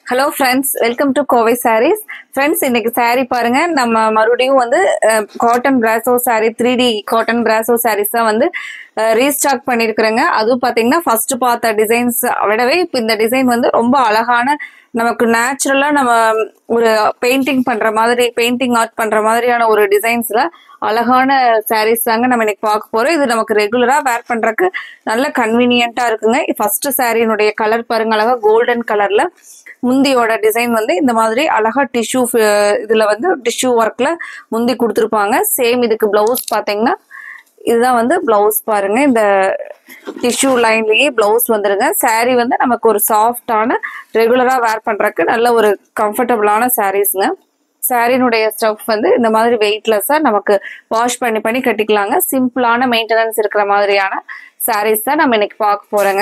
hello friends welcome to Kovai sarees friends இன்னைக்கு saree பாருங்க நம்ம மறுபடியும் வந்து cotton brasso saree three D cotton brasso sarees தான் வந்து ரீஸ்டாக் பண்ணியிருக்கிறேங்க அதுவும் பார்த்தீங்கன்னா ஃபர்ஸ்ட் பார்த்த டிசைன்ஸ் விடவே இப்போ இந்த டிசைன் வந்து ரொம்ப அழகான நமக்கு நேச்சுரலா நம்ம ஒரு பெயிண்டிங் பண்ற மாதிரி பெயிண்டிங் ஆர்ட் பண்ற மாதிரியான ஒரு டிசைன்ஸ்ல அழகான சாரீஸ் தாங்க நம்ம இன்னைக்கு பார்க்க போறோம் இது நமக்கு ரெகுலரா வேர் பண்றதுக்கு நல்ல கன்வீனியன்ட்டா இருக்குங்க ஃபர்ஸ்ட் சாரியினுடைய கலர் பாருங்க அழகா கோல்டன் கலர்ல முந்தியோட டிசைன் வந்து இந்த மாதிரி அழகா டிஷ்யூ இதுல வந்து டிஷ்யூ ஒர்க்ல முந்தி கொடுத்துருப்பாங்க சேம் இதுக்கு பிளவுஸ் பாத்தீங்கன்னா இதுதான் வந்து பிளவுஸ் பாருங்க இந்த டிஷ்யூ லைன்லயே பிளவுஸ் வந்துருங்க saree வந்து நமக்கு ஒரு சாஃப்டான ரெகுலரா வேர் பண்றதுக்கு நல்ல ஒரு கம்ஃபர்டபுளான சாரீஸ்ங்க சாரினுடைய ஸ்டஃப் வந்து இந்த மாதிரி வெயிட்லெஸ்ஸா நமக்கு வாஷ் பண்ணி பண்ணி கட்டிக்கலாங்க சிம்பிளான மெயின்டெனன்ஸ் இருக்கிற மாதிரியான சாரீஸ் தான் நம்ம இன்னைக்கு பார்க்க போறோங்க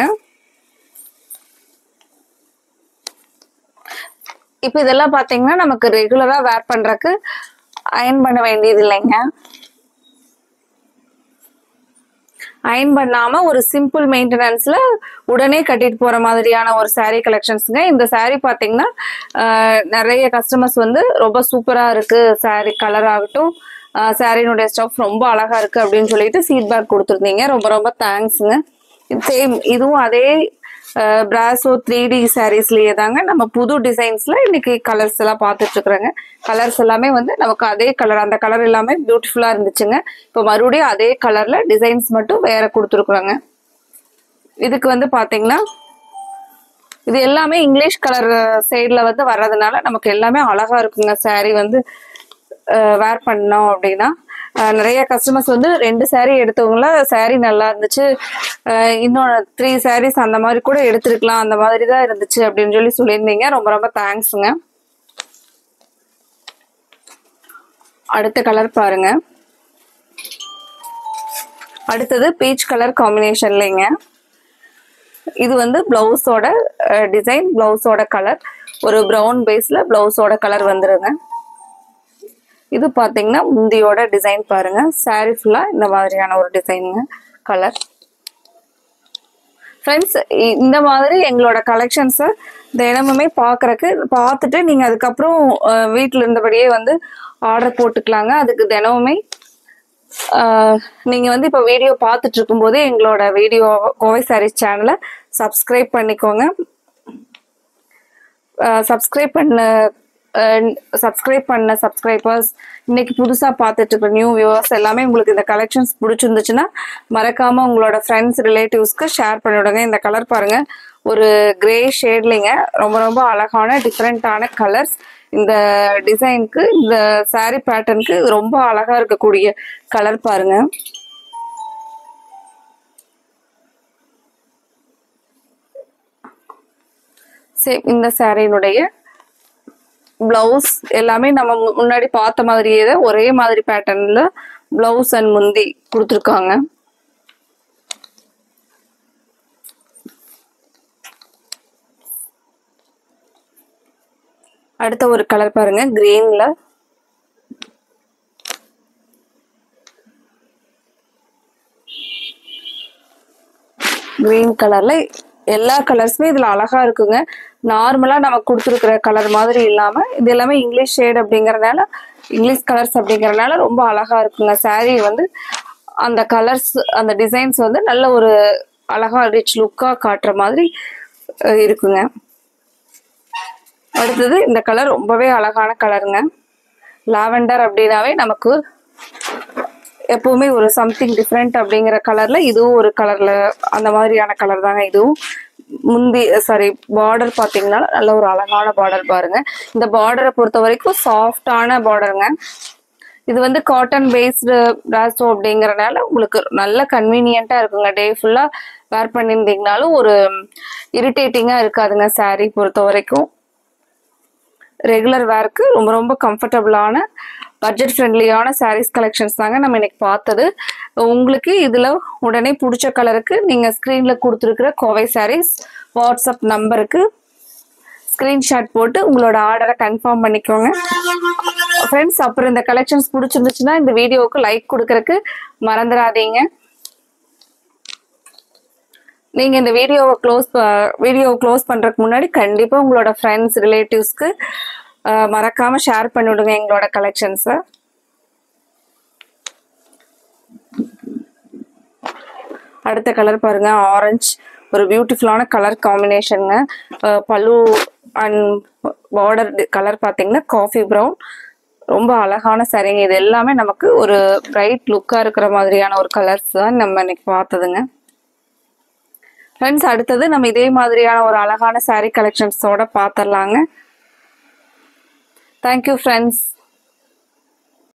இப்போ இதெல்லாம் பாத்தீங்கன்னா நமக்கு ரெகுலரா வேர் பண்றதுக்கு அயன் பண்ண வேண்டியது இல்லைங்க அயன் பண்ணாம ஒரு சிம்பிள் மெயின்டெனன்ஸ்ல உடனே கட்டிட்டு போற மாதிரியான ஒரு saree கலெக்ஷன்ஸ்ங்க இந்த saree பாத்தீங்கன்னா ஆஹ், நிறைய கஸ்டமர்ஸ் வந்து ரொம்ப சூப்பரா இருக்கு saree கலர் ஆகட்டும் சாரினுடைய ஸ்டஃப் ரொம்ப அழகா இருக்கு அப்படின்னு சொல்லிட்டு ஃபீட்பேக் கொடுத்துருந்தீங்க ரொம்ப ரொம்ப தேங்க்ஸுங்க சேம் இதுவும் அதே பிராசோ த்ரீ டி சாரீஸ்லயே தாங்க நம்ம புது டிசைன்ஸ்ல இன்னைக்கு கலர்ஸ் எல்லாம் பார்த்துட்டு இருக்கிறோங்க கலர்ஸ் எல்லாமே வந்து நமக்கு அதே கலர் அந்த கலர் எல்லாமே பியூட்டிஃபுல்லா இருந்துச்சுங்க இப்போ மறுபடியும் அதே கலர்ல டிசைன்ஸ் மட்டும் வேற கொடுத்துருக்குறோங்க இதுக்கு வந்து பாத்தீங்கன்னா இது எல்லாமே இங்கிலீஷ் கலர் சைடுல வந்து வர்றதுனால நமக்கு எல்லாமே அழகா இருக்குங்க saree வந்து வேர் பண்ணோம் அப்படின்னா அஹ் நிறைய கஸ்டமர்ஸ் வந்து ரெண்டு saree எடுத்தவங்கள saree நல்லா இருந்துச்சு அஹ் இன்னும் த்ரீ sarees அந்த மாதிரி கூட எடுத்திருக்கலாம் அந்த மாதிரி தான் இருந்துச்சு அப்படின்னு சொல்லி சொல்லியிருந்தீங்க ரொம்ப ரொம்ப தேங்க்ஸுங்க அடுத்த கலர் பாருங்க அடுத்தது பீச் கலர் காம்பினேஷன்லைங்க இது வந்து பிளவுஸோட டிசைன் பிளவுஸோட கலர் ஒரு ப்ரௌன் பேஸ்ல பிளவுஸோட கலர் வந்துருங்க இது பாத்தீங்கன்னா முந்தியோட டிசைன் பாருங்க saree ஃபுல்லா இந்த மாதிரியான ஒரு டிசைனுங்க கலர் ஃப்ரெண்ட்ஸ் இந்த மாதிரி எங்களோட கலெக்ஷன்ஸை தினமுமே பார்க்கறக்கு பார்த்துட்டு நீங்கள் அதுக்கப்புறம் வீட்டில் இருந்தபடியே வந்து ஆர்டர் போட்டுக்கலாங்க அதுக்கு தினமுமே ஆஹ் நீங்க வந்து இப்போ வீடியோ பார்த்துட்டு இருக்கும்போதே எங்களோட வீடியோ கோவை சாரீஸ் சேனலை சப்ஸ்கிரைப் பண்ணிக்கோங்க சப்ஸ்கிரைப் பண்ண சப்ஸ்கிரைப் பண்ண சப்ஸ்கிரைபர்ஸ் இன்னைக்கு புதுசா பார்த்துட்டு இருக்க நியூ வியூவர்ஸ் எல்லாமே உங்களுக்கு இந்த கலெக்ஷன்ஸ் பிடிச்சிருந்துச்சுன்னா மறக்காம உங்களோட ஃப்ரெண்ட்ஸ் ரிலேட்டிவ்ஸ்க்கு ஷேர் பண்ணிவிடுங்க இந்த கலர் பாருங்க ஒரு கிரே ஷேட்லிங்க ரொம்ப ரொம்ப அழகான டிஃப்ரெண்ட்டான கலர்ஸ் இந்த டிசைனுக்கு இந்த saree பேட்டர்னுக்கு ரொம்ப அழகா இருக்கக்கூடிய கலர் பாருங்க சேம் இந்த சாரியினுடைய பிளவுஸ் எல்லாமே நம்ம மு- முன்னாடி பார்த்த மாதிரியே தான் ஒரே மாதிரி பேட்டர்ன்ல பிளவுஸ் அண்ட் முந்தி கொடுத்துருக்காங்க அடுத்த ஒரு கலர் பாருங்க கிரீன்ல கிரீன் கலர்ல எல்லா கலர்ஸுமே இதுல அழகா இருக்குங்க நார்மலா நமக்கு கொடுத்துருக்கிற கலர் மாதிரி இல்லாம இது எல்லாமே இங்கிலீஷ் ஷேட் அப்படிங்கறதுனால இங்கிலீஷ் கலர்ஸ் அப்படிங்கறதுனால ரொம்ப அழகா இருக்குங்க saree வந்து அந்த கலர்ஸ் அந்த டிசைன்ஸ் வந்து நல்ல ஒரு அழகா ரிச் லுக்கா காட்டுற மாதிரி அஹ், இருக்குங்க அடுத்தது இந்த கலர் ரொம்பவே அழகான கலருங்க லாவெண்டர் அப்படின்னாவே நமக்கு எப்பவுமே ஒரு சம்திங் டிஃப்ரெண்ட் அப்படிங்கிற கலர்ல இதுவும் ஒரு கலர்ல அந்த மாதிரியான கலர் தாங்க இதுவும் முந்தி சாரி பார்டர் பாத்தீங்கன்னா நல்ல ஒரு அழகான பார்டர் பாருங்க இந்த பார்டரை பொறுத்த வரைக்கும் சாஃப்டான பார்டருங்க இது வந்து காட்டன் பேஸ்டு பிராசோ அப்படிங்கறனால உங்களுக்கு நல்ல கன்வீனியன்ட்டா இருக்குங்க டே ஃபுல்லா வேர் பண்ணியிருந்தீங்கனாலும் ஒரு இரிட்டேட்டிங்கா இருக்காதுங்க saree பொறுத்த வரைக்கும் ரெகுலர் வேர்க்கு ரொம்ப ரொம்ப கம்ஃபர்டபுளான பட்ஜெட் ஃப்ரெண்ட்லியான sarees கலெக்ஷன்ஸ் தாங்க நம்ம இன்னைக்கு பார்த்தது உங்களுக்கு இதில் உடனே பிடிச்ச கலருக்கு நீங்கள் ஸ்க்ரீனில் கொடுத்துருக்குற கோவை sarees வாட்ஸ்அப் நம்பருக்கு ஸ்க்ரீன்ஷாட் போட்டு உங்களோட ஆர்டரை கன்ஃபார்ம் பண்ணிக்கோங்க ஃப்ரெண்ட்ஸ் அப்புறம் இந்த கலெக்ஷன்ஸ் பிடிச்சிருந்துச்சுன்னா இந்த வீடியோவுக்கு லைக் கொடுக்கறக்கு மறந்துடாதீங்க நீங்கள் இந்த வீடியோவை க்ளோஸ் வீடியோவை க்ளோஸ் பண்ணுறதுக்கு முன்னாடி கண்டிப்பாக உங்களோட ஃப்ரெண்ட்ஸ் ரிலேட்டிவ்ஸ்க்கு மறக்காமல் ஷேர் பண்ணிவிடுங்க எங்களோட கலெக்ஷன்ஸை அடுத்த கலர் பாருங்க ஆரஞ்சு ஒரு பியூட்டிஃபுல்லான கலர் காம்பினேஷனுங்க பல்லு அண்ட் பார்டர் கலர் பார்த்தீங்கன்னா காஃபி ப்ரௌன் ரொம்ப அழகான சரிங்க இது எல்லாமே நமக்கு ஒரு பிரைட் லுக்காக இருக்கிற மாதிரியான ஒரு கலர்ஸ் தான் நம்ம இன்னைக்கு பார்த்ததுங்க ஃப்ரெண்ட்ஸ் அடுத்தது நம்ம இதே மாதிரியான ஒரு அழகான saree கலெக்ஷன்ஸோட பார்த்துடலாங்க தேங்க்யூ ஃப்ரெண்ட்ஸ்